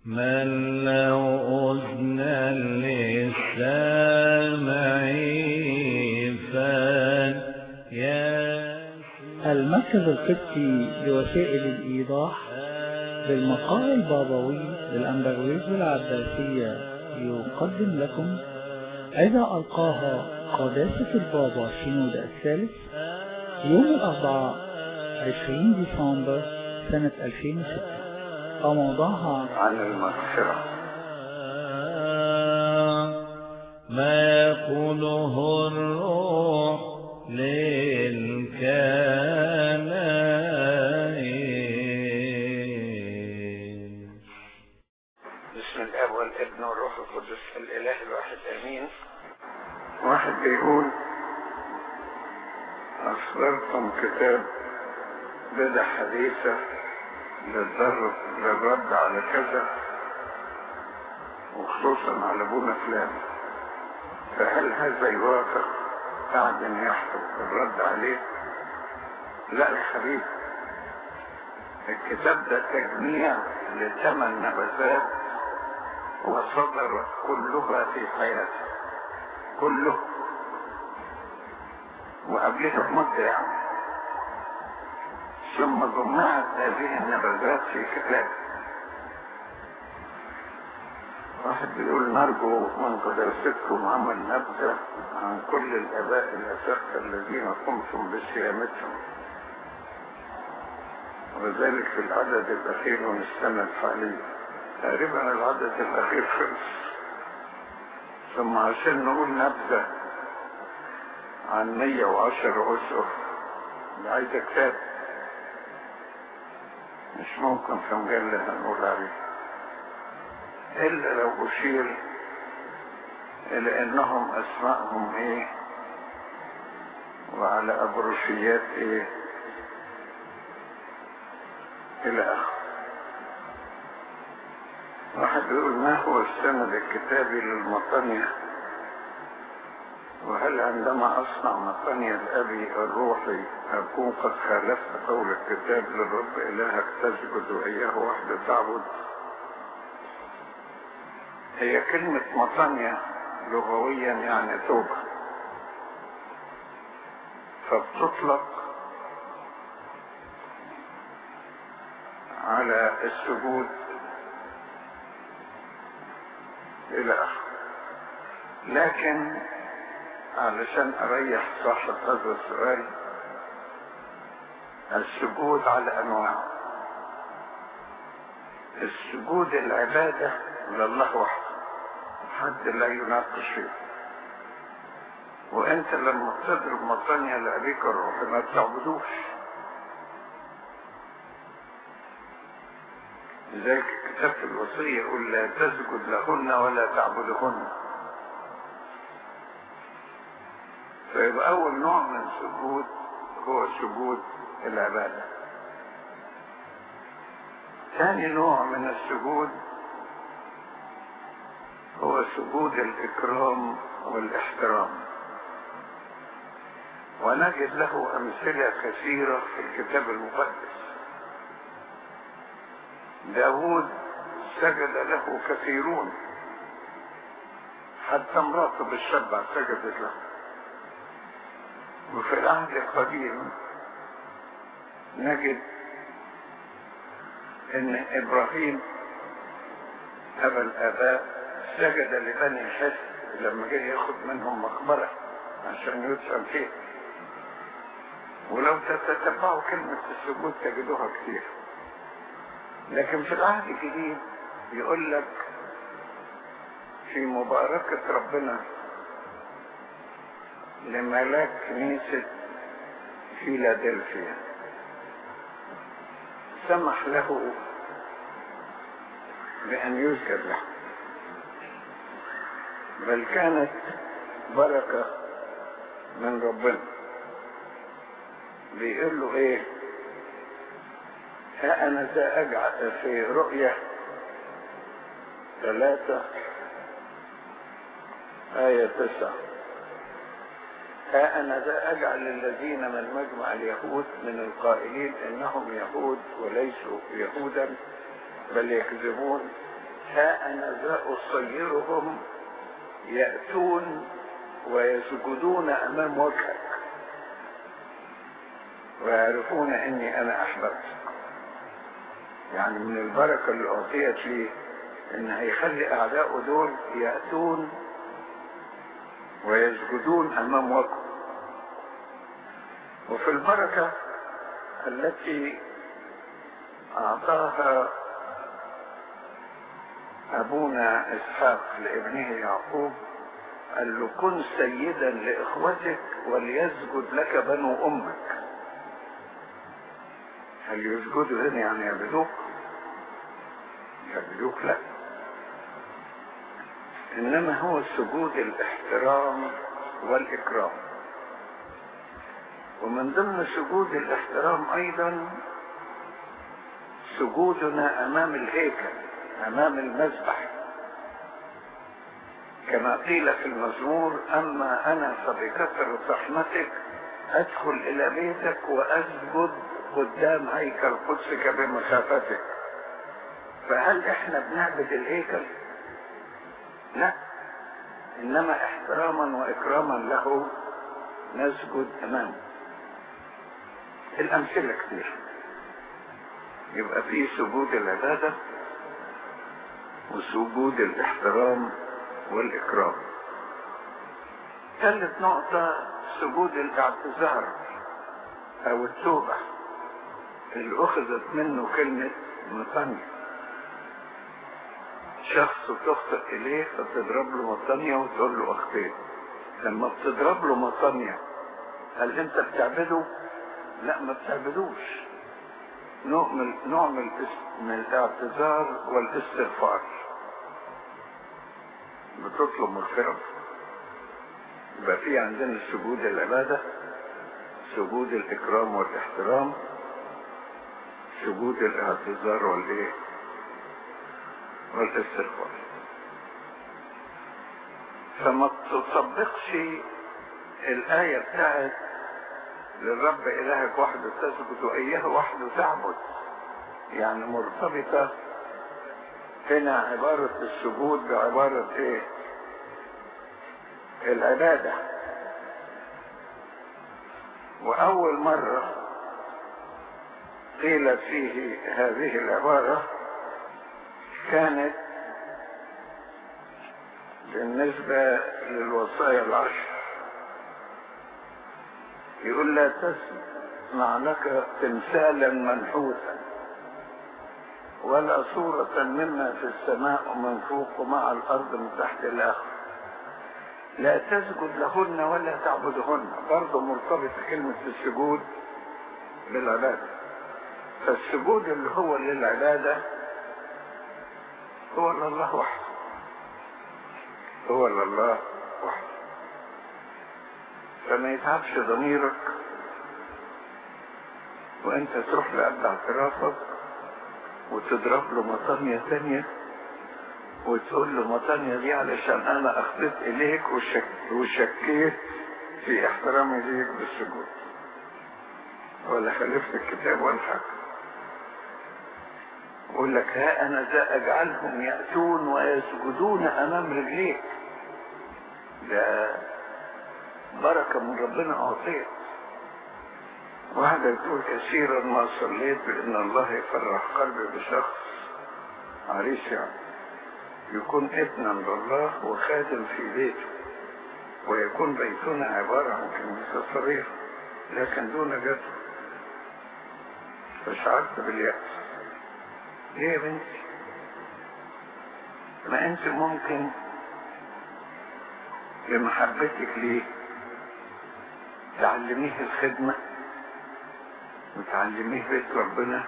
من له أذنا للسامع المركز القبطي لوسائل الإيضاح بالمقال البابوي للأنبرويز العباسية يقدم لكم إذا ألقاها قداسة البابا شنود الثالث يوم الأربعاء 20 ديسمبر سنة 2006 وموضوعها عن المغفرة ما يقوله الروح للكنائس بسم الاب والابن والروح القدس الاله الواحد امين واحد بيقول اصدرتم كتاب بدع حديثة للضرب للرد على كذا وخصوصا على ابونا فلان فهل هذا يوافق بعد ان يحصل الرد عليه لا يا حبيبي الكتاب ده تجميع لثمان نبذات وصدر كلها في حياتي كله وقبلها بمدة يعني ثم جمعت هذه النبذات في كتاب واحد بيقول نرجو من قداستكم عمل نبذة عن كل الآباء الأساتذة الذين قمتم بصيامتهم وذلك في العدد الأخير من السنة الحالية تقريبا العدد الأخير خلص ثم عشان نقول نبذة عن 110 أسر ده عايز كتاب مش ممكن في مجلة هنقول عليه إلا لو أشير إلى أنهم أسمائهم إيه وعلى أبروشيات إيه إلى آخره واحد يقول ما هو السند الكتابي للمطنية وهل عندما أصنع مطنية الأبي الروحي أكون قد خالفت قول الكتاب للرب إلهك تسجد وإياه وحده تعبد هي كلمة مطنية لغويا يعني توبة فبتطلق على السجود إلى آخره لكن علشان أريح صاحب هذا السؤال السجود على أنواع السجود العبادة لله وحده حد لا يناقش فيه وانت لما تضرب مطانية لأبيك الروحي ما بتعبدوش لذلك كتاب الوصية يقول لا تسجد لهن ولا تعبدهن فيبقى أول نوع من السجود هو سجود العبادة ثاني نوع من السجود هو سجود الإكرام والاحترام ونجد له أمثلة كثيرة في الكتاب المقدس داود سجد له كثيرون حتى امراته بالشبع سجدت له وفي العهد القديم نجد ان ابراهيم ابا الاباء سجد لبني حس لما جه ياخد منهم مقبرة عشان يدفن فيها ولو تتتبعوا كلمة السجود تجدوها كتير لكن في العهد الجديد يقول لك في مباركة ربنا لملاك كنيسة فيلادلفيا سمح له بأن يسجد له بل كانت بركة من ربنا بيقول له ايه ها انا ذا اجعل في رؤية ثلاثة آية تسعة ها أنا ذا أجعل الذين من مجمع اليهود من القائلين إنهم يهود وليسوا يهودا بل يكذبون ها أنا ذا أصيرهم يأتون ويسجدون أمام وجهك ويعرفون أني أنا أحببت يعني من البركة اللي أعطيت لي إن هيخلي أعداؤه دول يأتون ويسجدون أمام وجهه وفي البركة التي أعطاها أبونا إسحاق لابنه يعقوب قال له كن سيدا لإخوتك وليسجد لك بنو أمك هل يسجدوا هنا يعني يعبدوك يعبدوك لا إنما هو سجود الاحترام والإكرام ومن ضمن سجود الاحترام أيضا سجودنا أمام الهيكل أمام المذبح كما قيل في المزمور أما أنا فبكثرة رحمتك أدخل إلى بيتك وأسجد قدام هيكل قدسك بمخافتك فهل إحنا بنعبد الهيكل؟ لا إنما احتراما وإكراما له نسجد أمامه الأمثلة كتير يبقى في سجود العبادة وسجود الاحترام والإكرام ثالث نقطة سجود الاعتذار أو التوبة اللي أخذت منه كلمة مطنية شخص تخطئ إليه فتضرب له مطنية وتقول له أخطيت لما بتضرب له مطنية هل أنت بتعبده؟ لا ما بتعبدوش نوع من نوع من من الاعتذار والاستغفار بتطلب مغفرة يبقى في عندنا سجود العبادة سجود الإكرام والاحترام سجود الاعتذار والإيه والاستغفار فما تطبقش الآية بتاعت للرب إلهك وحده تسجد وإياه وحده تعبد يعني مرتبطة هنا عبارة السجود بعبارة إيه؟ العبادة وأول مرة قيلت فيه هذه العبارة كانت بالنسبة للوصايا العشر يقول لا تصنع لك تمثالا منحوتا ولا صورة مما في السماء ومن فوق ومع الأرض من تحت الآخر لا تسجد لهن ولا تعبدهن برضه مرتبطة كلمة السجود بالعبادة فالسجود اللي هو للعبادة هو لله وحده هو لله وحده فما يتعبش ضميرك وانت تروح لقبل اعترافك وتضرب له مطانية تانية وتقول له مطانية دي علشان انا اخطيت اليك وشك وشكيت في احترامي ليك بالسجود ولا خالفت الكتاب ولا حاجة يقول لك ها انا ذا اجعلهم يأتون ويسجدون امام رجليك ده بركة من ربنا اعطيت واحدة بتقول كثيرا ما صليت بان الله يفرح قلبي بشخص عريس يعني يكون ابنا لله وخادم في بيته ويكون بيتنا عبارة عن كنيسة صغيرة لكن دون جدول فشعرت باليأس ليه يا بنتي ما انت ممكن لمحبتك ليه تعلميه الخدمة وتعلميه بيت ربنا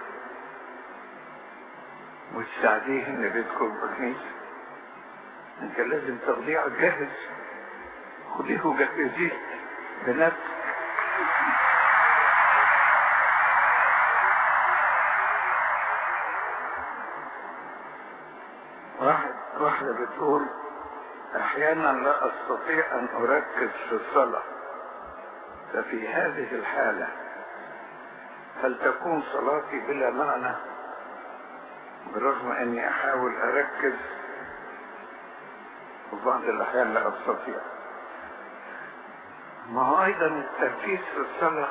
وتساعديه ان بيتكم يبقى كنيسة انت لازم تاخديه جاهز خديه وجهزيه بنفسك واحد واحدة بتقول احيانا لا استطيع ان اركز في الصلاة ففي هذه الحالة هل تكون صلاتي بلا معنى بالرغم اني احاول اركز وفي بعض الاحيان لا استطيع ما هو ايضا التركيز في الصلاة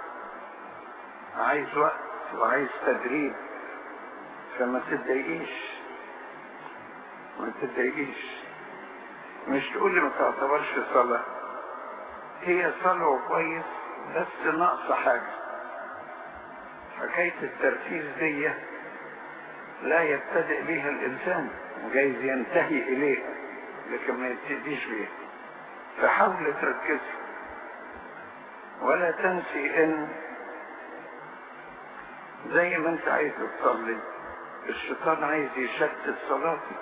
عايز وقت وعايز تدريب فما تتضايقيش ما تتضايقيش مش تقولي ما تعتبرش صلاة هي صلاة وكويس بس ناقصة حاجة حكاية التركيز دي لا يبتدئ بها الإنسان جايز ينتهي إليها لكن ما يبتديش بيها فحاول تركز ولا تنسي ان زي ما انت عايز تصلي الشيطان عايز يشتت صلاتك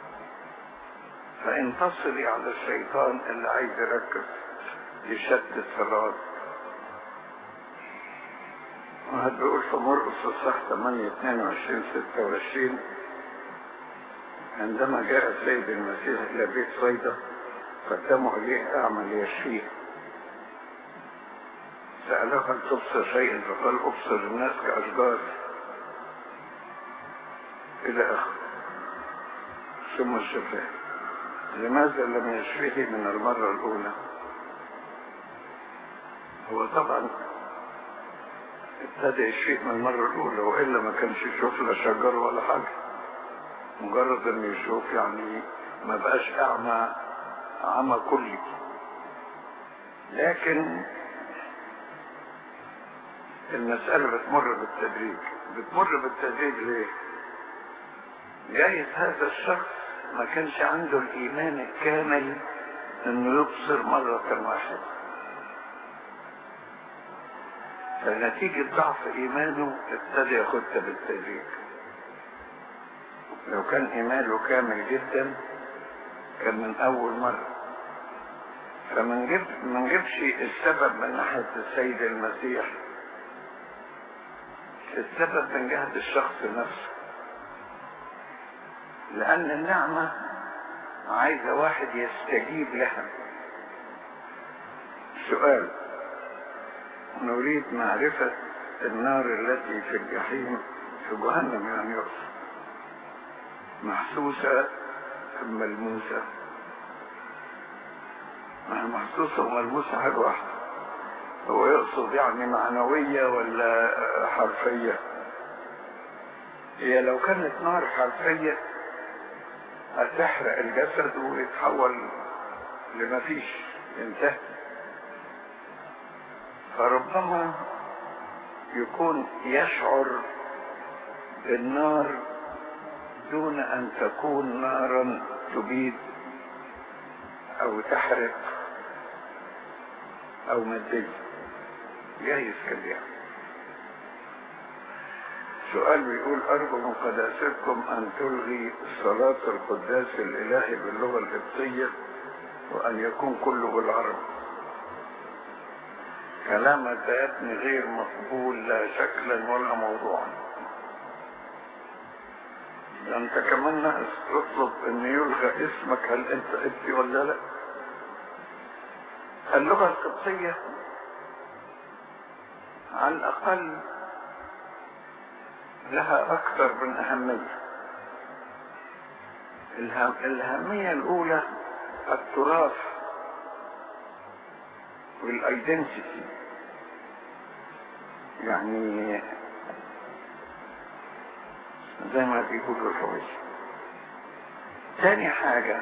فانتصري على الشيطان اللي عايز يركز يشتت صلاتك واحد بيقول في مرقس الصح 8 22 26 عندما جاء السيد المسيح الى بيت صيدا قدموا اليه اعمى ليشفيه سأله هل تبصر شيئا فقال ابصر الناس كأشجار إلى آخره ثم الشفاء لماذا لم يشفيه من المرة الأولى هو طبعا ابتدى يشفيه من المرة الأولى وإلا ما كانش يشوف لا شجر ولا حاجة مجرد إنه يشوف يعني ما بقاش أعمى عمى كلي لكن المسألة بتمر بالتدريج بتمر بالتدريج ليه جايز هذا الشخص ما كانش عنده الإيمان الكامل إنه يبصر مرة واحدة فنتيجة ضعف إيمانه ابتدى ياخدها بالتدريج لو كان إيمانه كامل جدا كان من أول مرة فما نجيب ما نجيبش السبب من ناحية السيد المسيح السبب من جهة الشخص نفسه لأن النعمة عايزة واحد يستجيب لها سؤال نريد معرفة النار التي في الجحيم في جهنم يعني يقصد محسوسة أم ملموسة ما هي محسوسة وملموسة حاجة واحدة هو يقصد يعني معنوية ولا حرفية هي لو كانت نار حرفية هتحرق الجسد ويتحول لما فيش ينتهي فربما يكون يشعر بالنار دون ان تكون نارا تبيد او تحرق او مادية جايز كان يعني سؤال بيقول أرجو من قداستكم أن تلغي صلاة القداس الإلهي باللغة القبطية وأن يكون كله بالعربي كلامك ده يا ابني غير مقبول لا شكلا ولا موضوعا ده انت كمان ناقص تطلب ان يلغى اسمك هل انت قبطي ولا لا اللغة القبطية على الأقل لها أكثر من أهمية الهم... الأهمية الأولى التراث والايدنتيتي يعني زي ما بيقولوا الحويش تاني حاجة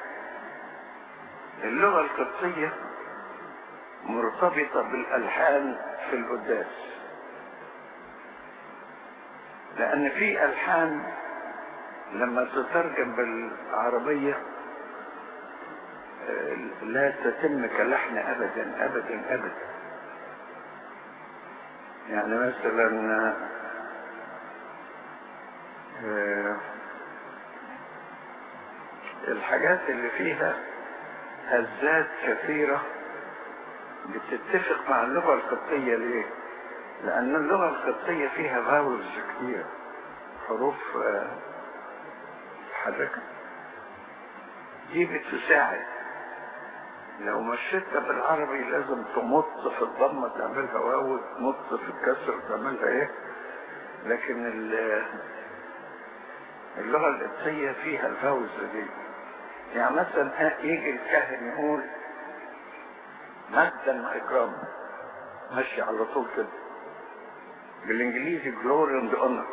اللغة القبطية مرتبطة بالألحان في القداس لأن في ألحان لما تترجم بالعربية لا تتم كلحن أبدا أبدا أبدا يعني مثلا الحاجات اللي فيها هزات كثيرة بتتفق مع اللغة القبطية ليه؟ لأن اللغة القبطية فيها فاولز كتير حروف حركة دي بتساعد لو مشيتها بالعربي لازم تمط في الضمة تعملها واو تمط في الكسر تعملها ايه لكن اللغة القبطية فيها الفوز دي يعني مثلا يجي الكاهن يقول مجدا واكراما ماشي على طول كده بالانجليزي glory and honor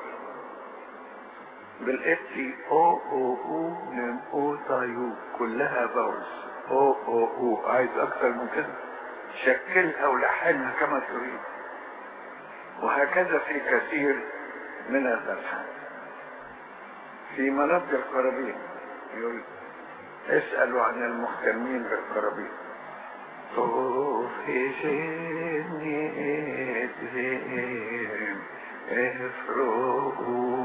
بالقبطي او او او نم او تايو كلها فاوز او او او عايز اكتر من كده شكلها ولحنها كما تريد وهكذا في كثير من الالحان في منبه القرابين يقول اسألوا عن المهتمين بالقرابين طوفي جنيتهم افرقوا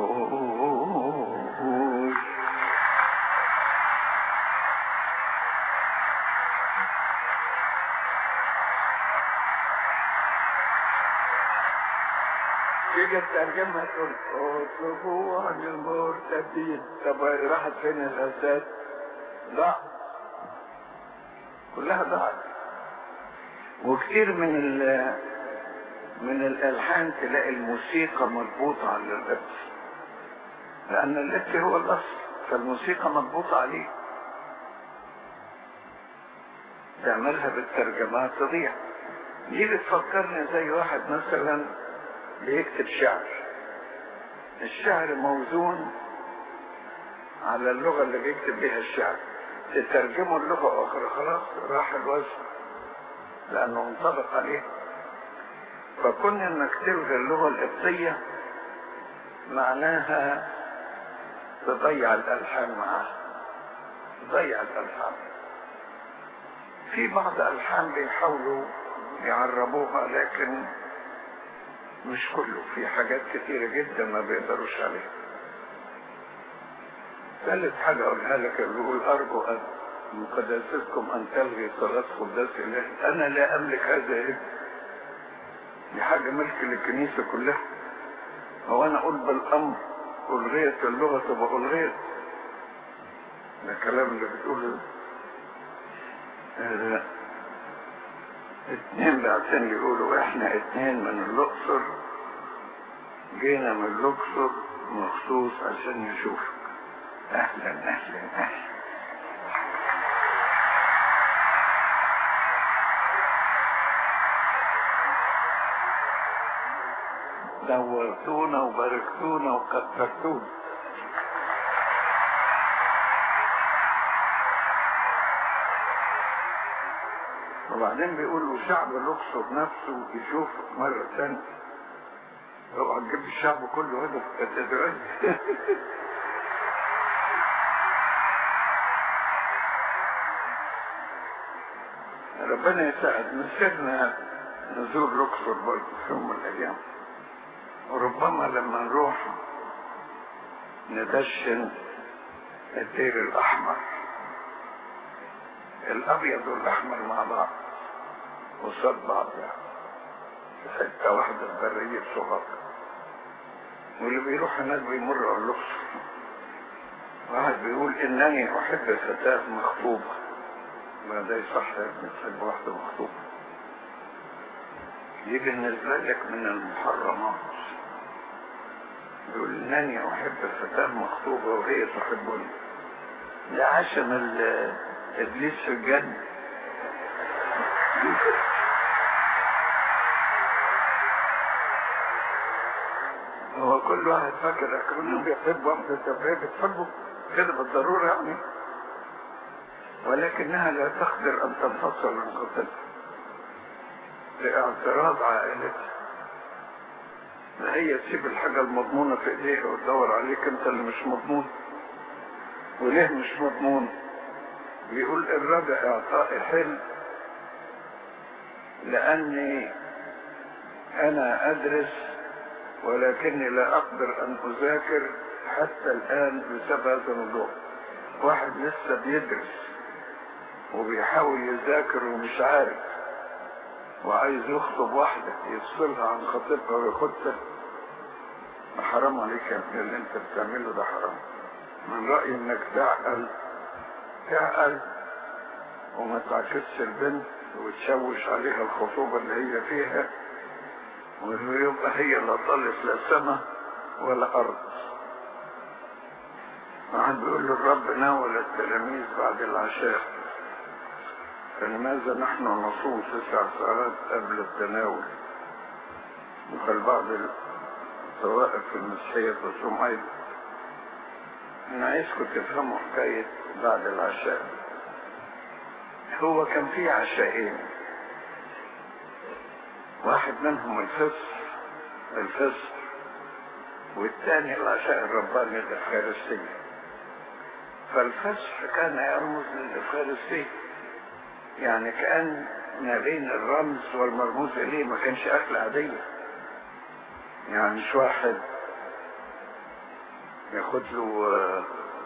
تيجي تترجمها تقول اطلبوا عن المرتدين طب راحت فين الاساس؟ ضاع كلها ضاعت وكتير من ال من الالحان تلاقي الموسيقى مربوطه على اللبس لان اللبس هو الاصل فالموسيقى مربوطه عليه تعملها بالترجمات تضيع دي بتفكرني زي واحد مثلا بيكتب شعر الشعر موزون على اللغة اللي بيكتب بها الشعر تترجمه اللغة أخرى خلاص راح الوزن لأنه منطبق عليه فكون انك تلغي اللغة القبطية معناها تضيع الألحان معاها تضيع الألحان في بعض الألحان بيحاولوا يعربوها لكن مش كله في حاجات كتيرة جدا ما بيقدروش عليها ثالث حاجة أقولها لك بيقول أرجو أن من قداستكم أن تلغي صلاة قداس الله أنا لا أملك هذا إيه دي حاجة ملك للكنيسة كلها هو أنا أقول بالأمر ألغيت اللغة تبقى ألغيت ده كلام اللي بتقوله آه اتنين بعتين يقولوا احنا اتنين من الاقصر جينا من الاقصر مخصوص عشان نشوفك اهلا اهلا اهلا نورتونا وباركتونا وكثرتونا وبعدين بيقولوا شعب الاقصر نفسه يشوف مرة ثانية اوعى تجيب الشعب كله هنا في الكاتدرائية ربنا يساعد مسيرنا نزور الاقصر برضه في يوم من الايام وربما لما نروح ندشن الدير الاحمر الابيض والاحمر مع بعض قصاد بعض يعني في حته واحده في بريه صغار واللي بيروح هناك بيمر على الاقصر واحد بيقول انني احب فتاه مخطوبه ما ده يصح يا ابني تحب واحده مخطوبه دي بالنسبه لك من المحرمات يقول انني احب فتاه مخطوبه وهي تحبني ده عشم ابليس في الجنه هو كل واحد فاكر كلهم بيحب واحدة طب هي بتحبه كده بالضرورة يعني ولكنها لا تقدر أن تنفصل عن قتلها لاعتراض عائلتها ما هي تسيب الحاجة المضمونة في ايديها وتدور عليك انت اللي مش مضمون وليه مش مضمون بيقول الرجع اعطائي حلم لاني انا ادرس ولكني لا اقدر ان اذاكر حتى الان بسبب هذا الموضوع واحد لسه بيدرس وبيحاول يذاكر ومش عارف وعايز يخطب واحدة يفصلها عن خطيبها وياخدها حرام عليك يا ابني اللي انت بتعمله ده حرام من رأيي انك تعقل تعقل وما تعكسش البنت وتشوش عليها الخطوبة اللي هي فيها ويبقى هي لا طلت لا سما ولا أرض واحد بيقول له الرب ناول التلاميذ بعد العشاء فلماذا نحن نصوم تسع ساعات قبل التناول وقال بعض الطوائف المسيحية تصوم أيضا أنا عايزكم تفهموا حكاية بعد العشاء هو كان في عشاءين واحد منهم الفصل الفصل والثاني العشاء الرباني الإفخارستية فالفصح كان يرمز للإفخارستية يعني كأن ما بين الرمز والمرموز إليه ما كانش أكل عادية يعني مش واحد ياخد له آه،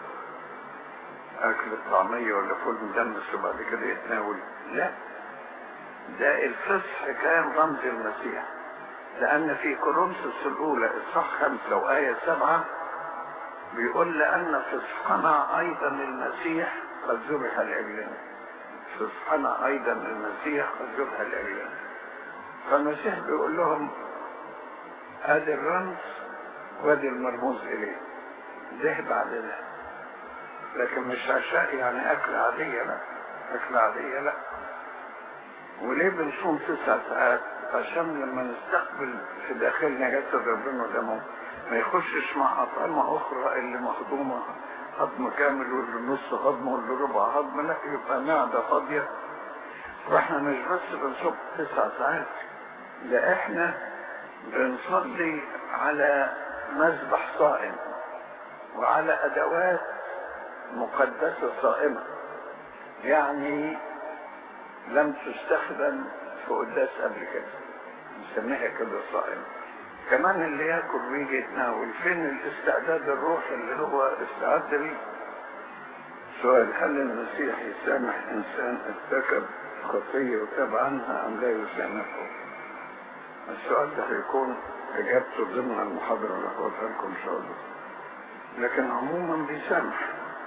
أكل الطعمية ولا فول مدمس وبعد كده يتناول لا ده الفصح كان رمز المسيح لأن في كورنثوس الأولى إصحاح خمسة وآية سبعة بيقول لأن فصحنا أيضا المسيح قد ذبح لأجلنا فصحنا أيضا المسيح قد ذبح لأجلنا فالمسيح بيقول لهم ادي الرمز وادي المرموز اليه ده بعد ده لكن مش عشاء يعني اكل عادية لا اكل عادية لا وليه بنصوم تسع ساعات عشان لما نستقبل في داخلنا جسد ربنا ودمه ما يخشش مع أطعمة أخرى اللي مخدومة هضم كامل واللي نص هضم واللي ربع هضم لا يبقى معدة فاضية واحنا مش بس بنصوم تسع ساعات ده احنا بنصلي على مذبح صائم وعلى أدوات مقدسة صائمة يعني لم تستخدم في قداس قبل كده نسميها كده صائم كمان اللي ياكل ويجي يتناول فين الاستعداد الروحي اللي هو استعد بيه سؤال هل المسيح يسامح انسان ارتكب خطيه وتاب عنها ام لا يسامحه السؤال ده هيكون اجابته ضمن المحاضره اللي هقولها لكم ان شاء الله لكن عموما بيسامح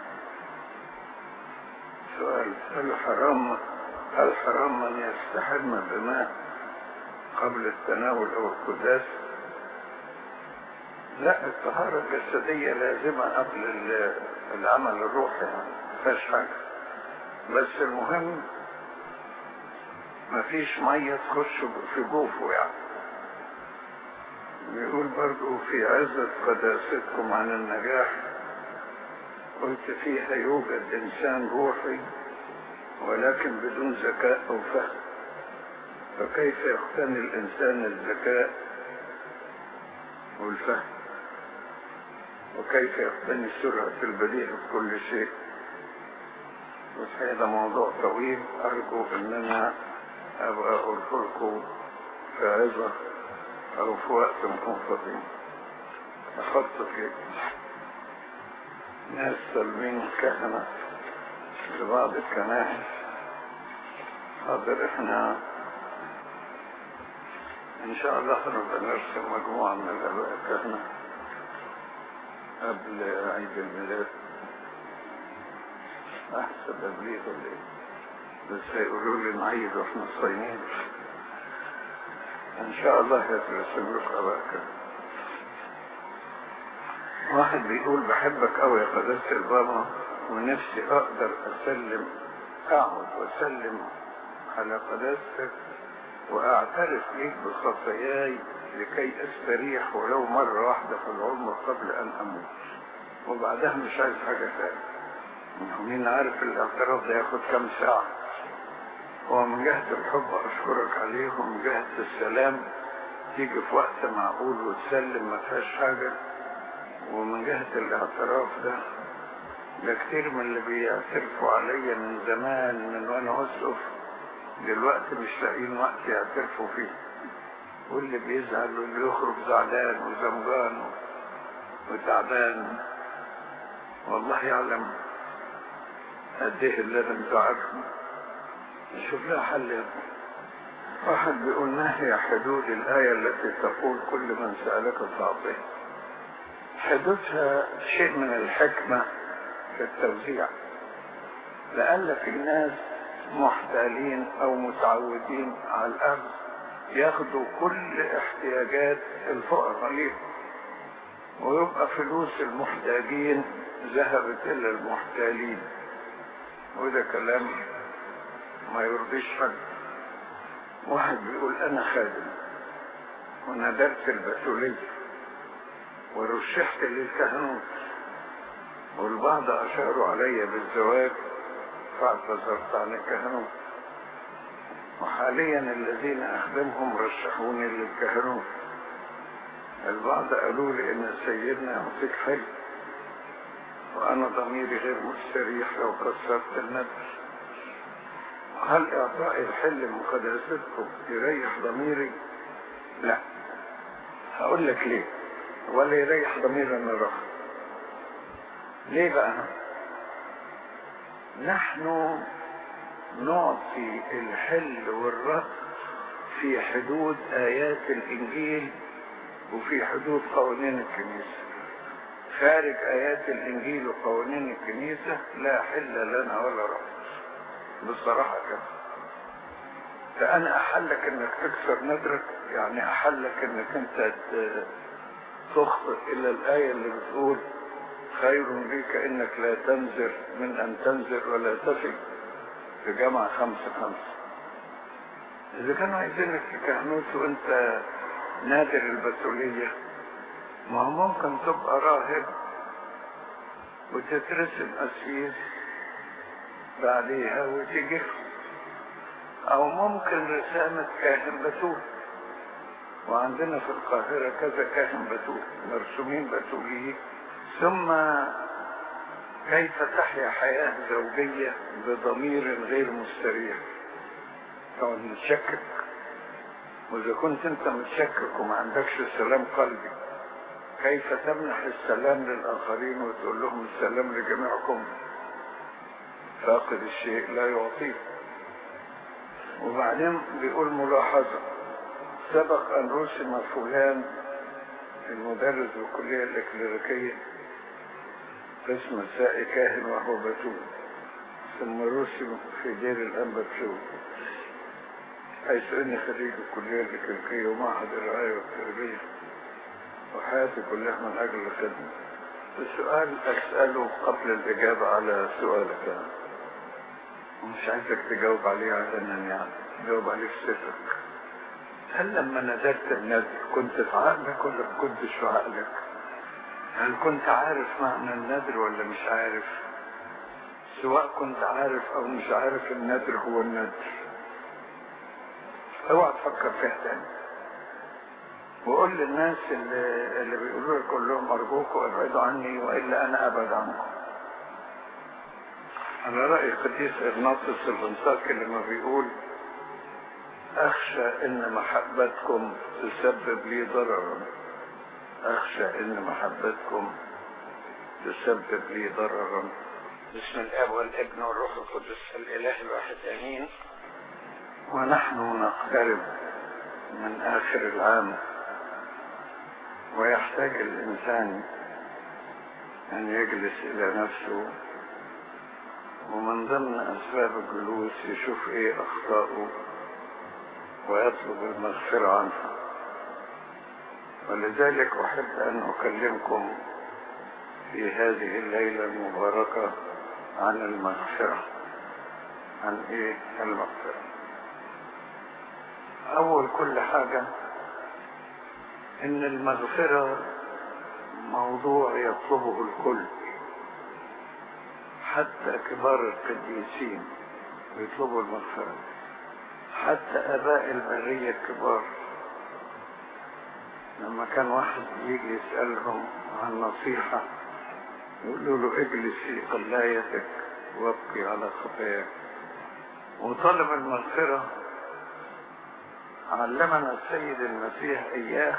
سؤال هل حرام هل حرام من يستحم بماء قبل التناول او القداس لا الطهارة الجسدية لازمة قبل ال- العمل الروحي يعني مفيهاش حاجة بس المهم مفيش مية تخش في جوفه يعني بيقول برضو في عزة قداستكم عن النجاح قلت فيها يوجد إنسان روحي ولكن بدون ذكاء أو فهم فكيف يقتني الإنسان الذكاء والفهم وكيف يقتني سرعة البديهة في كل شيء بس هذا موضوع طويل أرجو أن أنا أبقى أقول لكم في عظة أو في وقت نكون فاضيين أحط في ناس سلمين كهنة لبعض الكنائس حاضر احنا ان شاء الله هنبقى نرسم مجموعة من الاباء الكهنة قبل عيد الميلاد احسب قبليه ولا ايه بس هيقولوا لي نعيد واحنا صايمين ان شاء الله هيترسم لك اباء كهنة واحد بيقول بحبك قوي يا قداسة البابا ونفسي اقدر اسلم اقعد واسلم على قداستك واعترف ليك بخطاياي لكي استريح ولو مرة واحدة في العمر قبل ان اموت وبعدها مش عايز حاجة تاني مين عارف الاعتراف ده ياخد كام ساعة ومن جهة الحب اشكرك عليه ومن جهة السلام تيجي في وقت معقول وتسلم ما فيهاش حاجة ومن جهة الاعتراف ده ده كتير من اللي بيعترفوا عليا من زمان من وانا اسقف دلوقتي مش لاقيين وقت يعترفوا فيه واللي بيزعل واللي يخرج زعلان وزمجان وتعبان والله يعلم قد ايه اللي انا مزعلهم نشوف لها حل يا ابني واحد بيقول ما هي حدود الآية التي تقول كل من سألك تعطيه حدودها شيء من الحكمة في التوزيع لأن في ناس محتالين أو متعودين على الأرض ياخدوا كل احتياجات الفقراء ليهم ويبقى فلوس المحتاجين ذهبت إلى المحتالين وده كلام ما يرضيش حد واحد بيقول أنا خادم وندرت البتولية ورشحت للكهنوت والبعض أشاروا علي بالزواج فاعتذرت عن الكهنوت وحاليا الذين أخدمهم رشحوني للكهنوت البعض قالوا لي إن سيدنا يعطيك حلم وأنا ضميري غير مستريح لو كسرت الندر هل إعطاء الحلم وقداستكم يريح ضميري؟ لا هقول لك ليه ولا يريح ضمير النراح ليه بقى نحن نعطي الحل والرد في حدود آيات الإنجيل وفي حدود قوانين الكنيسة خارج آيات الإنجيل وقوانين الكنيسة لا حل لنا ولا رد بصراحة كده فأنا أحلك إنك تكسر ندرك يعني أحلك إنك أنت تخطئ إلى الآية اللي بتقول خير ليك إنك لا تنذر من أن تنذر ولا تفي في جامعة خمسة خمسة إذا كانوا عايزينك في كهنوت وأنت نادر البتولية ما هو ممكن تبقى راهب وتترسم أسيس بعديها وتجف أو ممكن رسامة كاهن بتول وعندنا في القاهرة كذا كاهن بتول مرسومين بتوليين ثم كيف تحيا حياة زوجية بضمير غير مستريح تقعد متشكك وإذا كنت أنت متشكك وما عندكش سلام قلبي كيف تمنح السلام للآخرين وتقول لهم السلام لجميعكم فاقد الشيء لا يعطيه وبعدين بيقول ملاحظة سبق أن رسم فلان المدرس بالكلية الإكليريكية قسم السائي كاهن وهو بتول ثم رسم في دير الأنبا بشوي حيث إني خريج الكلية الإكليريكية ومعهد الرعاية والتربية وحياتي كلها من أجل الخدمة السؤال أسأله قبل الإجابة على سؤالك يعني. مش عايزك تجاوب عليه علنا يعني تجاوب عليه في سرك هل لما نزلت النذر كنت في عقلك ولا ما كنتش في عقلك؟ هل كنت عارف معنى النذر ولا مش عارف؟ سواء كنت عارف او مش عارف النذر هو النذر. اوعى تفكر فيها تاني. وقول للناس اللي, اللي بيقولوا لك كلهم ارجوكم ابعدوا عني والا انا ابعد عنكم. على رأي قديس إغناطس البنطاكي لما بيقول أخشى إن محبتكم تسبب لي ضررا أخشى إن محبتكم تسبب لي ضررا بسم الآب والابن والروح القدس الإله الواحد آمين ونحن نقترب من آخر العام ويحتاج الإنسان أن يجلس إلى نفسه ومن ضمن أسباب الجلوس يشوف إيه أخطاؤه ويطلب المغفرة عنها ولذلك أحب أن أكلمكم في هذه الليلة المباركة عن المغفرة عن إيه المغفرة أول كل حاجة إن المغفرة موضوع يطلبه الكل حتى كبار القديسين بيطلبوا المغفرة حتى آباء البرية الكبار لما كان واحد يجي يسألهم عن نصيحة يقولوا له اجلس في قلايتك وابكي على خطاياك وطلب المغفرة علمنا السيد المسيح إياه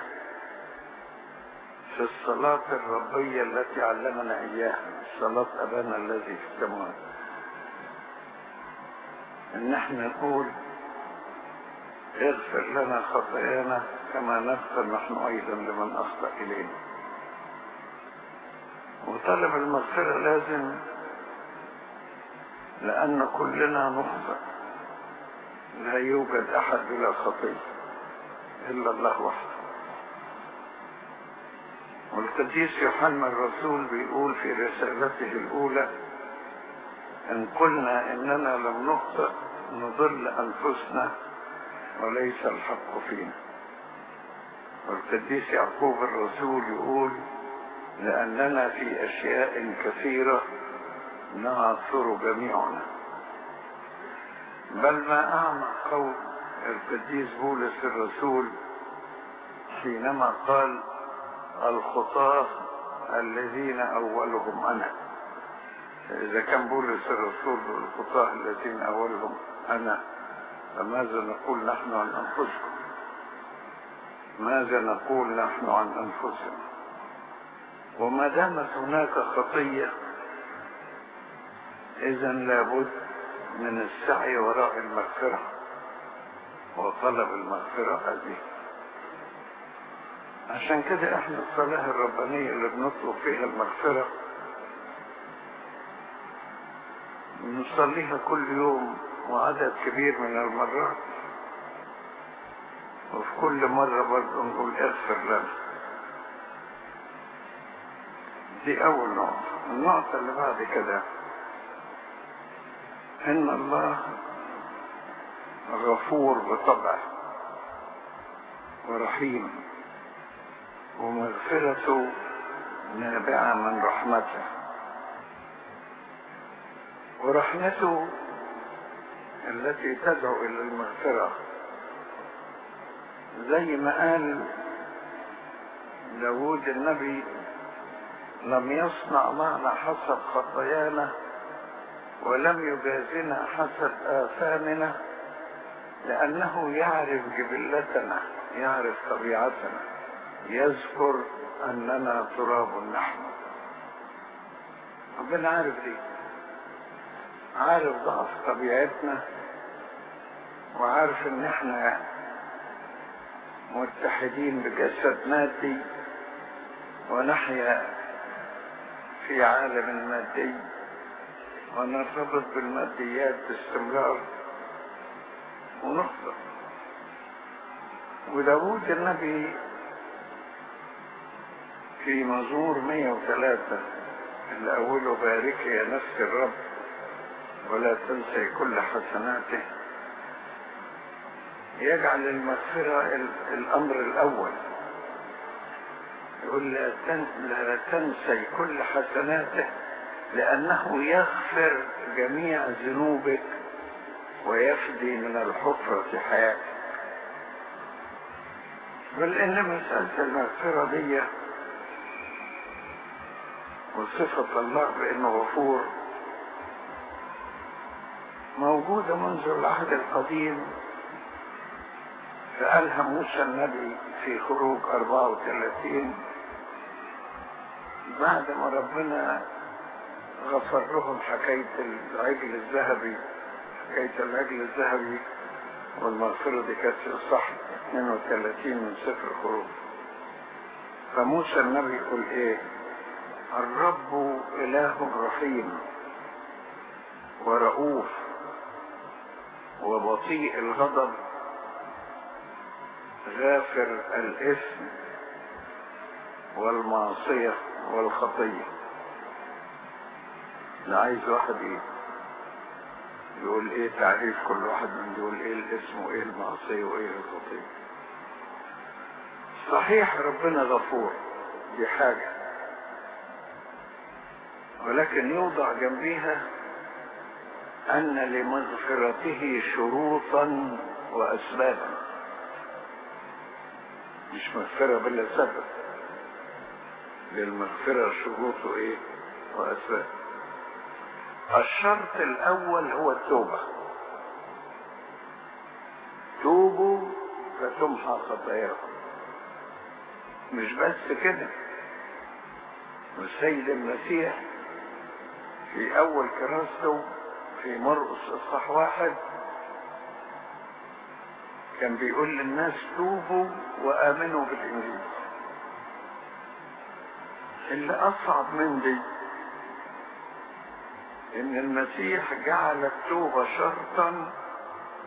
في الصلاة الربية التي علمنا إياها صلاة أبانا الذي في السماوات إن احنا نقول اغفر لنا خطايانا كما نغفر نحن أيضا لمن أخطأ إلينا وطلب المغفرة لازم لأن كلنا نخطئ لا يوجد أحد بلا خطية إلا الله وحده والقديس يوحنا الرسول بيقول في رسالته الأولى إن قلنا إننا لم نخطئ نضل أنفسنا وليس الحق فينا والقديس يعقوب الرسول يقول لأننا في أشياء كثيرة نعثر جميعنا بل ما أعمق قول القديس بولس الرسول حينما قال الخطاة الذين أولهم أنا إذا كان بولس الرسول الخطاة الذين أولهم أنا فماذا نقول نحن عن أنفسكم ماذا نقول نحن عن أنفسنا وما دامت هناك خطية إذا لابد من السعي وراء المغفرة وطلب المغفرة هذه عشان كده احنا الصلاة الربانية اللي بنطلب فيها المغفرة نصليها كل يوم وعدد كبير من المرات وفي كل مرة برضه نقول اغفر لنا دي أول نقطة النقطة اللي بعد كده إن الله غفور بطبعه ورحيم ومغفرته نابعة من رحمته ورحمته التي تدعو إلى المغفرة زي ما قال داود النبي لم يصنع معنا حسب خطايانا ولم يجازنا حسب آثامنا لأنه يعرف جبلتنا يعرف طبيعتنا يذكر أننا تراب نحن ربنا عارف دي عارف ضعف طبيعتنا وعارف ان احنا متحدين بجسد مادي ونحيا في عالم مادي ونرتبط بالماديات باستمرار ونخطئ وداود النبي في مزمور 103 اللي أوله بارك يا نفس الرب ولا تنسي كل حسناته يجعل المغفرة الأمر الأول يقول لا, تن... لا تنسي كل حسناته لأنه يغفر جميع ذنوبك ويفدي من الحفرة حياتك بل إن مسألة المغفرة دي وصفة الله بأنه غفور موجودة منذ العهد القديم فقالها موسى النبي في خروج 34 بعد ما ربنا غفر لهم حكاية العجل الذهبي حكاية العجل الذهبي والمغفرة دي كانت في الصح 32 من سفر الخروج فموسى النبي يقول ايه الرب اله رحيم ورؤوف وبطيء الغضب غافر الإثم والمعصية والخطية لا عايز واحد ايه يقول ايه تعريف كل واحد من دول ايه الاسم وايه المعصية وايه الخطية صحيح ربنا غفور دي حاجة ولكن يوضع جنبيها أن لمغفرته شروطا وأسبابا مش مغفرة بلا سبب للمغفرة شروطه ايه وأسباب الشرط الأول هو التوبة توبوا فتمحى خطاياكم مش بس كده والسيد المسيح في أول كراسته في مرقس إصحاح واحد كان بيقول للناس توبوا وآمنوا بالإنجيل اللي أصعب من دي إن المسيح جعل التوبة شرطا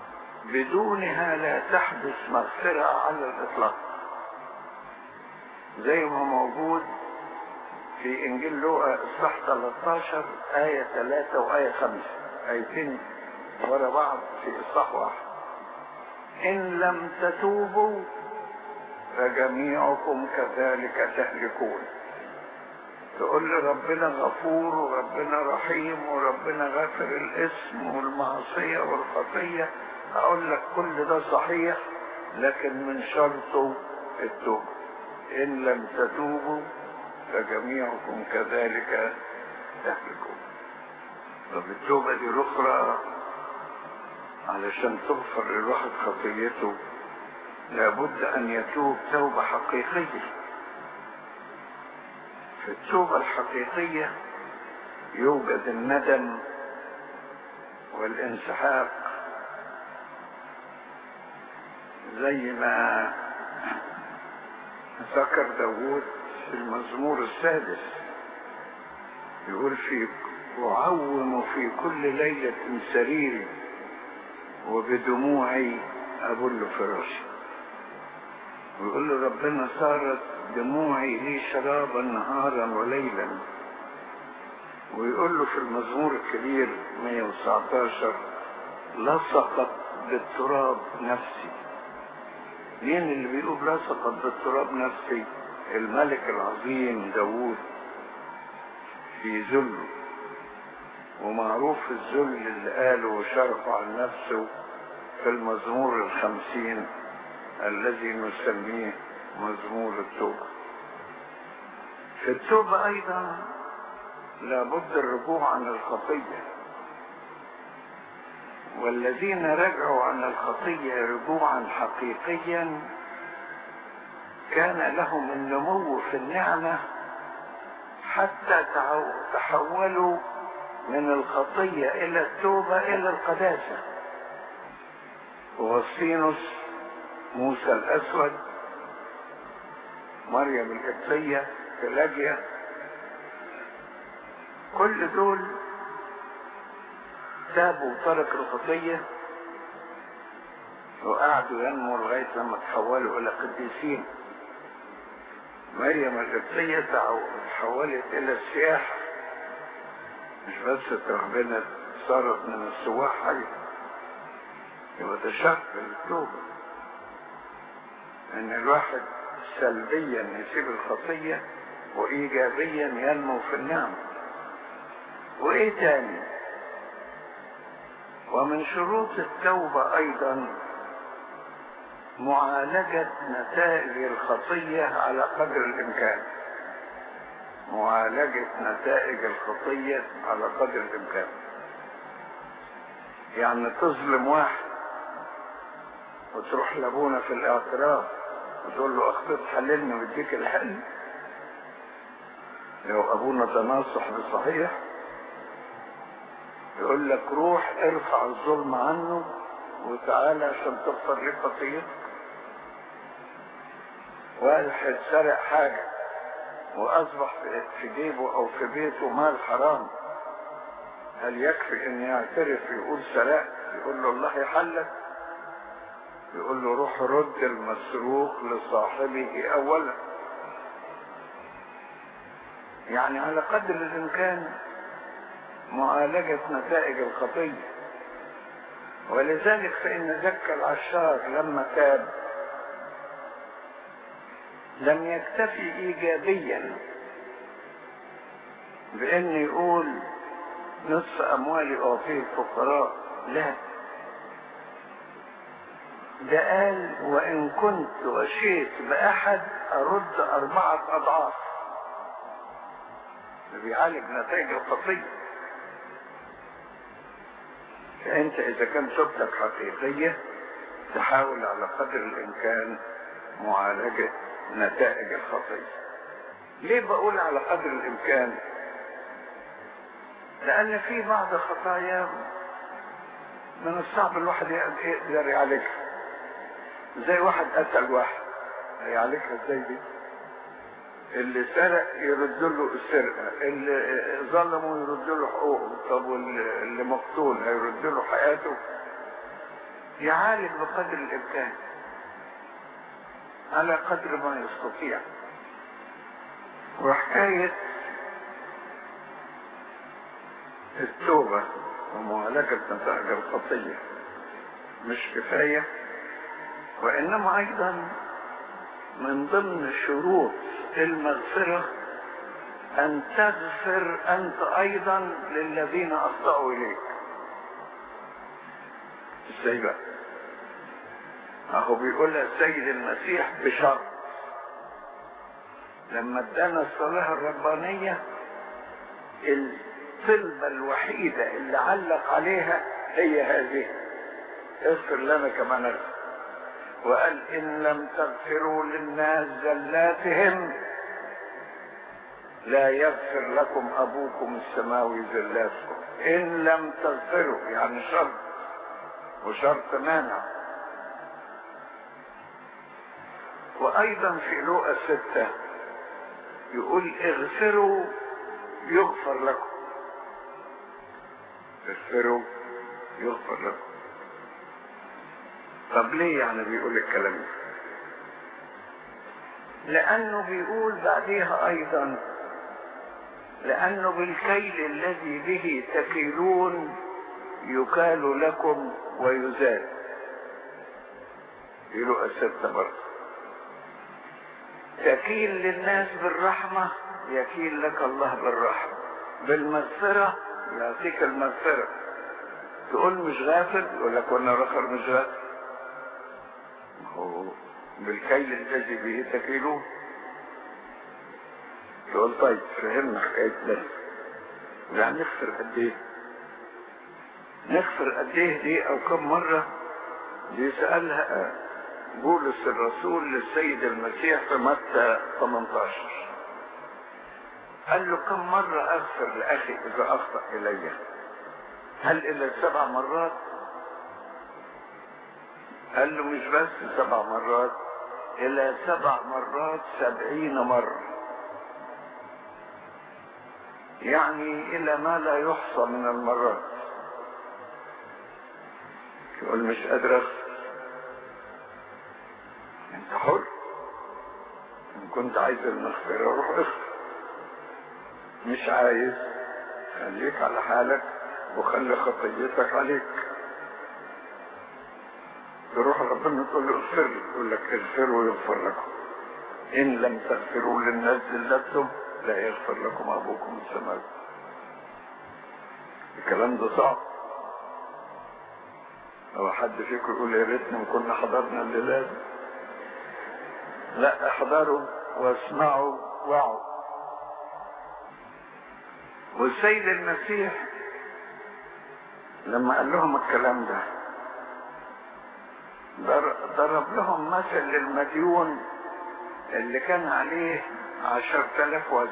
بدونها لا تحدث مغفرة على الإطلاق زي ما موجود في انجيل لوقا اصحاح 13 آية 3 وآية 5 آيتين ورا بعض في اصحاح واحد إن لم تتوبوا فجميعكم كذلك تهلكون تقول لي ربنا غفور وربنا رحيم وربنا غافر الاسم والمعصية والخطية أقول لك كل ده صحيح لكن من شرطه التوبة إن لم تتوبوا فجميعكم كذلك تهلكون طب التوبة دي الأخرى علشان تغفر للواحد خطيته لابد أن يتوب توبة حقيقية في التوبة الحقيقية يوجد الندم والانسحاق زي ما ذكر داوود في المزمور السادس يقول في أعوم في كل ليلة سريري وبدموعي أبل فراشي ويقول له ربنا صارت دموعي لي شرابا نهارا وليلا ويقول له في المزمور الكبير 119 لصقت بالتراب نفسي مين اللي بيقول لصقت بالتراب نفسي الملك العظيم داوود في ذله ومعروف الذل اللي قاله وشرفه عن نفسه في المزمور الخمسين الذي نسميه مزمور التوبة في التوبة أيضا لابد الرجوع عن الخطية والذين رجعوا عن الخطية رجوعا حقيقيا كان لهم النمو في النعمة حتى تحولوا من الخطية إلى التوبة إلى القداسة وغسطينوس موسى الأسود مريم القبطية كلاجيا كل دول تابوا وتركوا الخطية وقعدوا ينموا لغاية لما تحولوا إلى قديسين مريم القبطية تحولت إلى السياحة مش بس ربنا صارت من السواح حي يبقى ده شرط للتوبة ان الواحد سلبيا يسيب الخطية وايجابيا ينمو في النعمة وايه تاني ومن شروط التوبة ايضا معالجة نتائج الخطية على قدر الامكان معالجة نتائج الخطية على قدر الامكان يعني تظلم واحد وتروح لابونا في الاعتراف وتقول له اخطيت حللني ويديك الحل لو ابونا تناصح بصحيح يقول لك روح ارفع الظلم عنه وتعالى عشان تغفر لي خطيتك واحد سرق حاجة واصبح في جيبه او في بيته مال حرام هل يكفي ان يعترف يقول سرقت يقول له الله يحلك يقول له روح رد المسروق لصاحبه اولا يعني على قدر الامكان معالجة نتائج الخطية ولذلك فإن زكى العشار لما تاب لم يكتفي إيجابيا بأن يقول نصف أموالي أعطيه الفقراء لا ده قال وإن كنت وشيت بأحد أرد أربعة أضعاف بيعالج نتائج الخطية فأنت إذا كان توبتك حقيقية تحاول على قدر الإمكان معالجة نتائج الخطية ليه بقول على قدر الإمكان لأن في بعض خطايا من الصعب الواحد يقدر يعالجها زي واحد قتل واحد هيعالجها ازاي دي اللي سرق يرد له السرقة اللي ظلمه يرد له حقوقه طب واللي مقتول هيرد له حياته يعالج بقدر الإمكان على قدر ما يستطيع وحكاية التوبة ومعالجة نتائج الخطية مش كفاية وإنما أيضا من ضمن شروط المغفرة أن تغفر أنت أيضا للذين أخطأوا إليك ازاي بقى اهو بيقولها السيد المسيح بشرط لما ادانا الصلاة الربانية الطلبة الوحيدة اللي علق عليها هي هذه اغفر لنا كما نغفر وقال ان لم تغفروا للناس زلاتهم لا يغفر لكم ابوكم السماوي زلاتكم ان لم تغفروا يعني شرط وشرط مانع وايضا في لوقا ستة يقول اغفروا يغفر لكم اغفروا يغفر لكم طب ليه يعني بيقول الكلام ده لانه بيقول بعديها ايضا لانه بالكيل الذي به تكيلون يكال لكم ويزال في لقى ستة برضه تكيل للناس بالرحمة يكيل لك الله بالرحمة بالمغفرة يعطيك المغفرة تقول مش غافل يقول لك وانا رخر مش غافل هو بالكيل الذي به تكيلون تقول طيب فهمنا حكاية بس يعني نغفر قد ايه نغفر قد ايه دي او كم مرة دي سألها بولس الرسول للسيد المسيح في متى 18 قال له كم مرة اغفر لاخي اذا اخطأ الي هل الى سبع مرات قال له مش بس سبع مرات الى سبع مرات سبعين مرة يعني الى ما لا يحصى من المرات يقول مش قادر اغفر انت حر ان كنت عايز المغفرة روح اغفر مش عايز خليك على حالك وخلي خطيتك عليك تروح ربنا تقول له اغفر لي يقول لك اغفروا يغفر لكم ان لم تغفروا للناس ذلتهم لا يغفر لكم ابوكم السماوي الكلام ده صعب لو حد فيكم يقول يا ريتنا ما كنا حضرنا الليلة لا احضروا واسمعوا وعوا والسيد المسيح لما قال لهم الكلام ده ضرب لهم مثل للمديون اللي كان عليه عشر تلاف وزن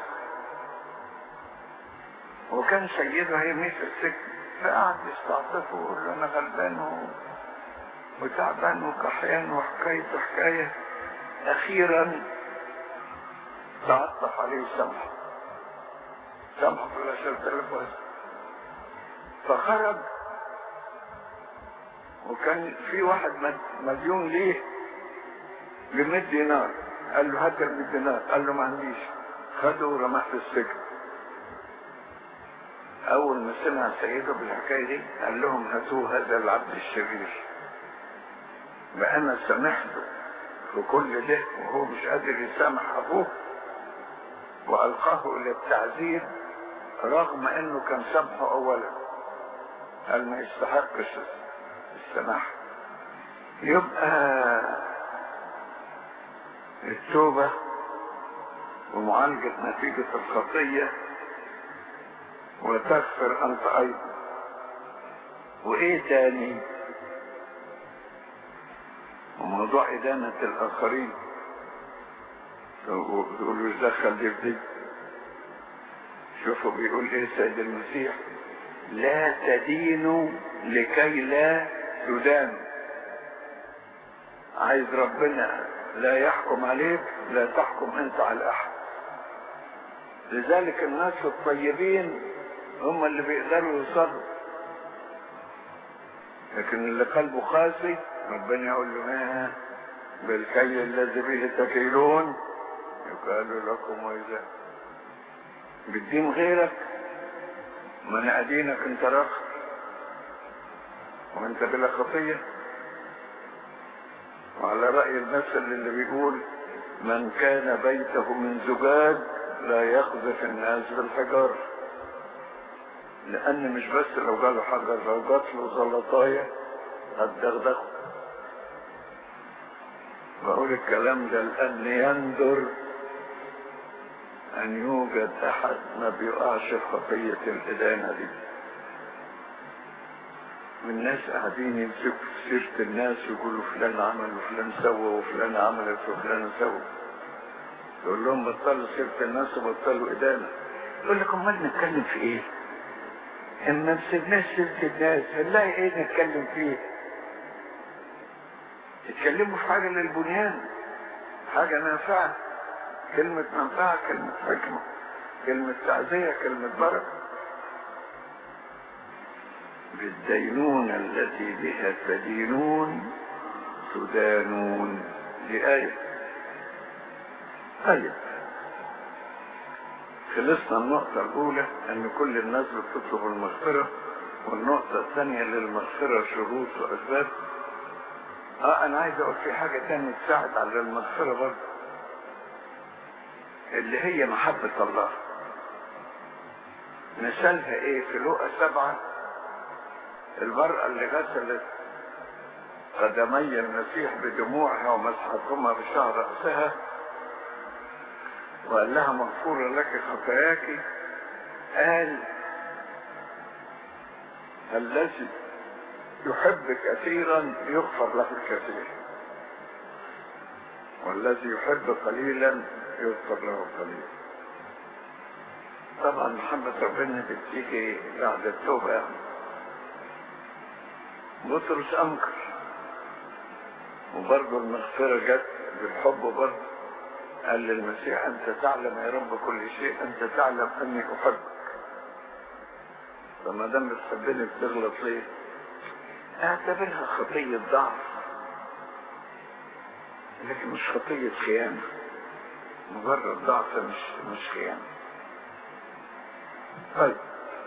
وكان سيده هيميت في السجن فقعد يستعطفه ويقول له انا غلبان و... وتعبان وكحيان وحكايته حكايه اخيرا تعطف عليه وسامحه سامحه في العشر تلاف وزن فخرج وكان في واحد مديون ليه ب 100 دينار قال له هات ال 100 دينار قال له ما عنديش خده ورماه في السجن اول ما سمع سيده بالحكايه دي قال لهم هاتوه هذا العبد الشرير بقى انا سامحته في كل ده وهو مش قادر يسامح ابوه والقاه الى التعذيب رغم انه كان سامحه اولا قال ما يستحقش السماح يبقى التوبة ومعالجة نتيجة الخطية وتغفر أنت أيضا وإيه تاني وموضوع إدانة الآخرين تقولوا إيش دخل دي في دي شوفوا بيقول إيه سيد المسيح لا تدينوا لكي لا تدانوا عايز ربنا لا يحكم عليك لا تحكم انت على احد لذلك الناس الطيبين هم اللي بيقدروا يصروا لكن اللي قلبه قاسي ربنا يقول له ايه بالكي الذي به تكيلون يقال لكم وإذا بتدين غيرك ما انا ادينك انت رخ وانت بلا خطيه وعلى راي المثل اللي بيقول من كان بيته من زجاج لا يقذف الناس بالحجار لان مش بس لو جاله حجر لو جات له زلطايه هتدغدغه بقول الكلام ده لان يندر ان يوجد احد ما بيقعش في خطيه الادانه دي والناس قاعدين يمسكوا في سيرة الناس ويقولوا فلان عمل وفلان سوى وفلان عملت وفلان سوى يقول لهم بطلوا سيرة الناس وبطلوا إدانة يقول لك أمال نتكلم في إيه؟ إن ما مسكناش سيرة الناس هنلاقي إيه نتكلم فيه؟ تتكلموا في حاجة للبنيان حاجة نافعة كلمة منفعة كلمة حكمة كلمة تعزية كلمة بركة بالدينونة التي بها تدينون تدانون لآية طيب خلصنا النقطة الأولى أن كل الناس بتطلب المغفرة والنقطة الثانية للمغفرة شروط وأسباب اه أنا عايز أقول في حاجة تانية تساعد على المغفرة برضه اللي هي محبة الله مثالها ايه في لقى سبعة المرأة اللي غسلت قدمي المسيح بدموعها ومسحتهما بشعر رأسها وقال لها مغفورة لك خطاياك قال الذي يحب كثيرا يغفر له الكثير والذي يحب قليلا يغفر له قليل طبعا محبة ربنا بتيجي بعد التوبة يعني بطرس انكر وبرضه المغفرة جت بالحب برضه قال للمسيح انت تعلم يا رب كل شيء انت تعلم اني احبك فما دام بتحبني بتغلط ليه اعتبرها خطية ضعف لكن مش خطية خيانة مجرد ضعف مش مش خيانة طيب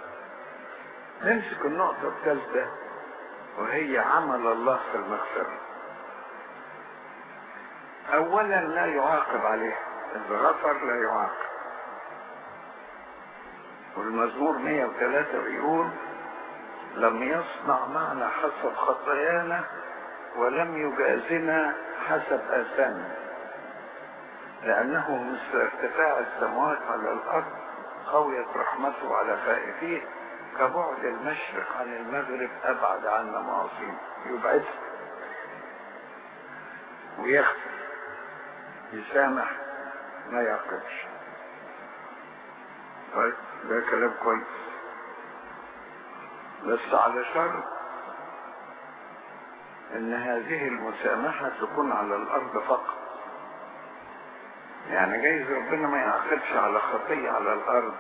نمسك النقطة الثالثة وهي عمل الله في المغفرة اولا لا يعاقب عليها اذا غفر لا يعاقب والمزمور 103 بيقول لم يصنع معنا حسب خطايانا ولم يجازنا حسب آثامنا لأنه مثل ارتفاع السماوات على الأرض قويت رحمته على خائفيه كبعد المشرق عن المغرب أبعد عنا معاصينا يبعدها ويغفر يسامح ما يعقبش طيب ده كلام كويس بس على شرط ان هذه المسامحة تكون على الارض فقط يعني جايز ربنا ما يعاقبش على خطية على الارض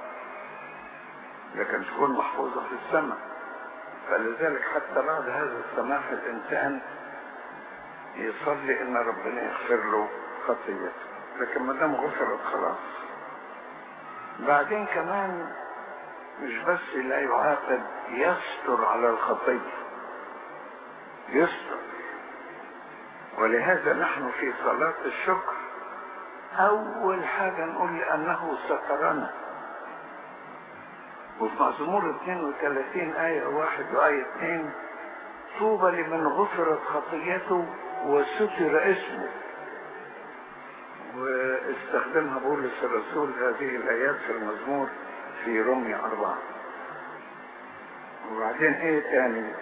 لكن تكون محفوظة في السماء فلذلك حتى بعد هذا السماح الانسان يصلي ان ربنا يغفر له خطيته لكن ما دام غفرت خلاص بعدين كمان مش بس لا يعاقب يستر على الخطية يستر ولهذا نحن في صلاة الشكر أول حاجة نقول لأنه سترنا وفي مزمور 32 آية واحد وآية اثنين طوبى لمن غفرت خطيته وستر اسمه واستخدمها بولس الرسول هذه الآيات في المزمور في رمي أربعة وبعدين إيه تاني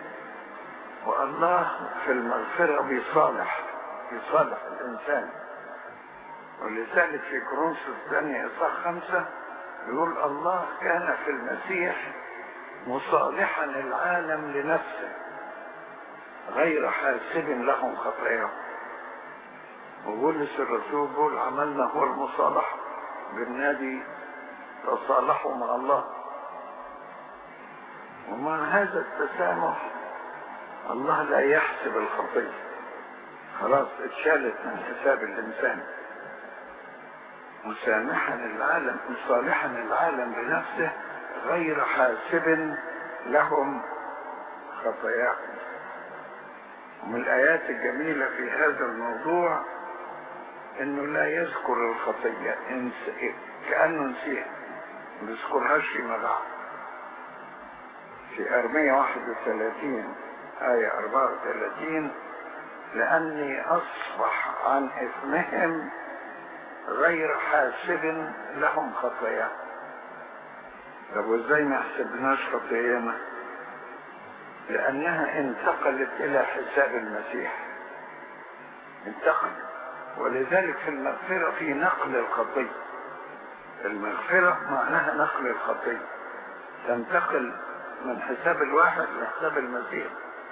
والله في المغفرة بيصالح بيصالح الإنسان ولذلك في كورنثوس الثانية إصحاح خمسة يقول الله كان في المسيح مصالحا العالم لنفسه غير حاسب لهم خطاياهم وبولس الرسول بيقول عملنا هو المصالحة بالنادي تصالحوا مع الله ومع هذا التسامح الله لا يحسب الخطية خلاص اتشالت من حساب الإنسان مسامحا العالم مصالحا العالم بنفسه غير حاسب لهم خطاياهم ومن الآيات الجميلة في هذا الموضوع انه لا يذكر الخطية إنس... كأنه نسيها ما بيذكرهاش فيما بعد في أرمية 31 آية 34 لأني أصفح عن إثمهم غير حاسب لهم خطاياهم طب وازاي ما يحسبناش خطايانا لأنها انتقلت إلى حساب المسيح انتقلت ولذلك في المغفرة في نقل الخطية المغفرة معناها نقل الخطية تنتقل من حساب الواحد لحساب المسيح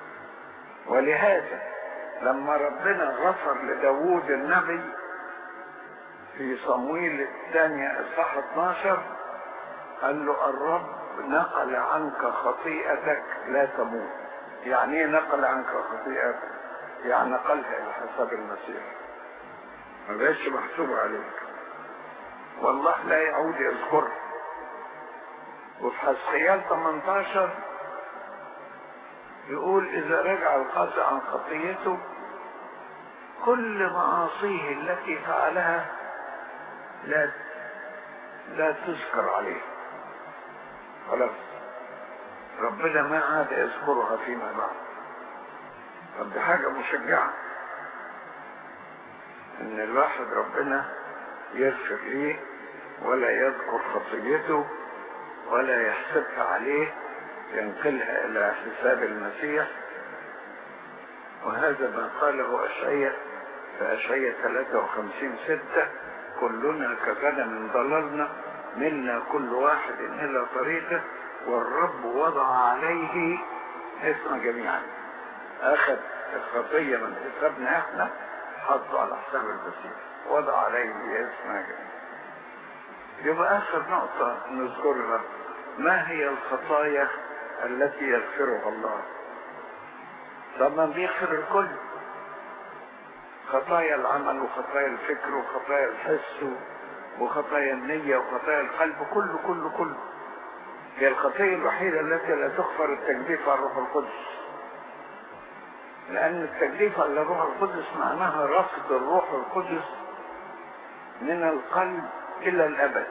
ولهذا لما ربنا غفر لداوود النبي في صمويل الثانية اصحاح 12 قال له الرب نقل عنك خطيئتك لا تموت يعني ايه نقل عنك خطيئتك يعني نقلها الى حساب المسيح ما بقاش محسوب عليك والله لا يعود يذكرها وفي حسقيال 18 يقول إذا رجع القاطع عن خطيته كل معاصيه التي فعلها لا لا تذكر عليه خلاص ربنا ما عاد يذكرها فيما بعد طب دي حاجة مشجعة ان الواحد ربنا يغفر ليه ولا يذكر خطيته ولا يحسبها عليه ينقلها الى حساب المسيح وهذا ما قاله اشعياء في اشعياء 53 6 كلنا كغنم ضللنا منا كل واحد الى طريقه والرب وضع عليه اسم جميعا اخذ الخطيه من حسابنا احنا حطه على حساب المسيح وضع عليه اسم جميعا يبقى اخر نقطه نذكرها ما هي الخطايا التي يغفرها الله طبعا بيغفر الكل خطايا العمل وخطايا الفكر وخطايا الحس وخطايا النية وخطايا القلب كله كله كله هي الخطية الوحيدة التي لا تغفر التجديف على الروح القدس لأن التجديف على الروح القدس معناها رفض الروح القدس من القلب إلى الأبد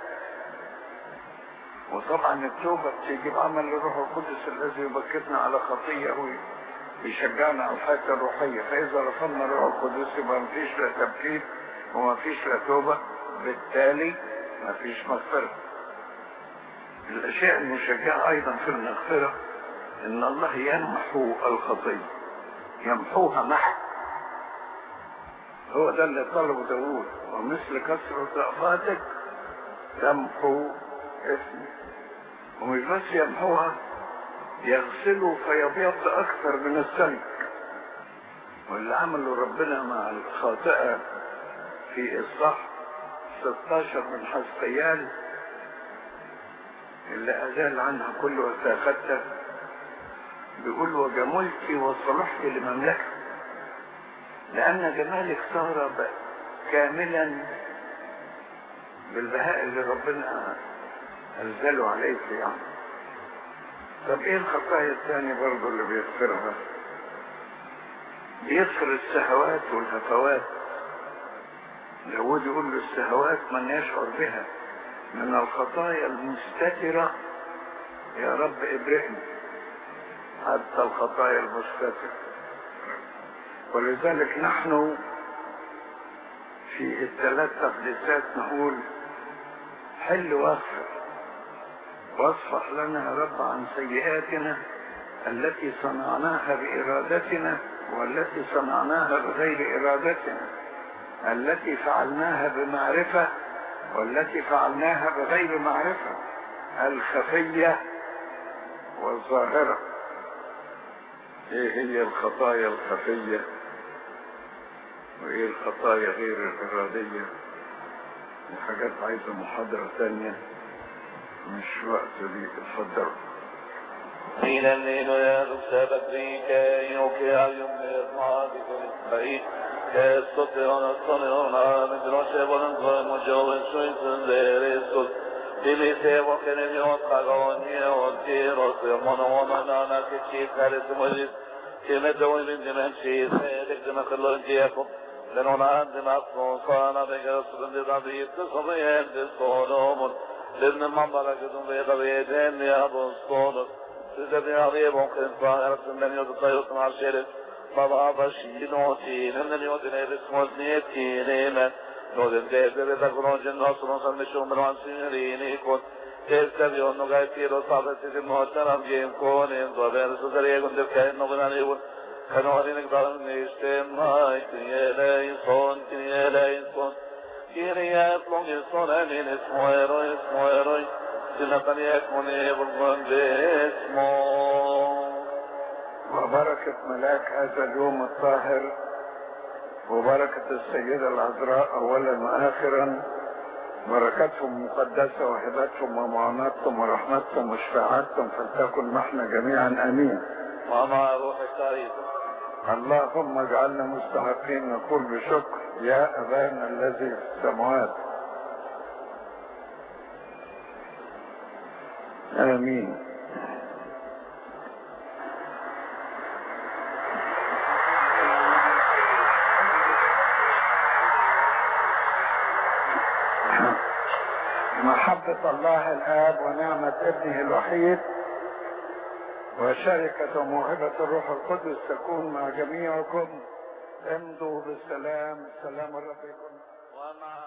وطبعا التوبة بتيجي بعمل الروح القدس الذي يبكتنا على خطية ويشجعنا على الحياة الروحية فإذا رفضنا الروح القدس يبقى مفيش لا تبكيت ومفيش لا توبة بالتالي مفيش مغفرة الأشياء المشجعة أيضا في المغفرة إن الله يمحو الخطية يمحوها محو هو ده اللي طلبه داوود ومثل كثرة رأفاتك تمحو اسمي ومش بس يمحوها يغسلوا فيبيض اكثر من السلك واللي عمله ربنا مع الخاطئة في الصح 16 من حزقيال اللي أزال عنها كل وساختها بيقول وجملت وصلحت لمملكة لأن جمالك صار كاملا بالبهاء اللي ربنا أنزلوا عليك يعني طب ايه الخطايا الثانية برضه اللي بيغفرها بيغفر السهوات والهفوات داود يقول له السهوات من يشعر بها من الخطايا المستترة يا رب ابرئني حتى الخطايا المستترة ولذلك نحن في الثلاث تقديسات نقول حل واغفر واصفح لنا يا رب عن سيئاتنا التي صنعناها بإرادتنا والتي صنعناها بغير إرادتنا التي فعلناها بمعرفة والتي فعلناها بغير معرفة الخفية والظاهرة ايه هي الخطايا الخفية وايه الخطايا غير الإرادية وحاجات عايزة محاضرة ثانية مش وقت دي اتفضلوا من الليل يدك بكريك يوكي عيوم إرمادك الإسرائيل كالسطر ونصطر من رشب ونصر مجوز شويس زيريسكس Dilise och en idiot agonia och tiros och monomonana kishit haris mojis كما دوي من دمان شيء سيدك دمان خلو انتياكم لنونا عندنا صوصانا بقصر لضبيب تصبيان بالصولوم لابن المنبرة كدوم بيضبيتين يا ابو الصولوم تزبني عظيم وقن طائرة من يوت الطيوت مع الشرف بابا شيء نوتين من يوت نيبس موزنيتين نودن ديب بتكونون جنة صنصر مشوم روان سيريني يكون Esta Dios no cae tiro sabe si se muestran bien con en tu haber su sería con del que no van a ir que no van a ir con este mai tiene son tiene son tiene ya con el son en el muero es muero si no tenía con el con desmo وبركة ملاك هذا اليوم الطاهر وبركة السيدة العذراء أولا وآخرا بركاتهم مقدسة وهباتهم ومعوناتهم ورحمتهم وشفاعاتهم فلتكن معنا جميعا امين ومع روح التاريخ اللهم اجعلنا مستحقين نقول بشكر يا ابانا الذي في السماوات امين محبة الله الآب ونعمة ابنه الوحيد وشركة وموهبة الروح القدس تكون مع جميعكم امضوا بالسلام سلام ربكم ومع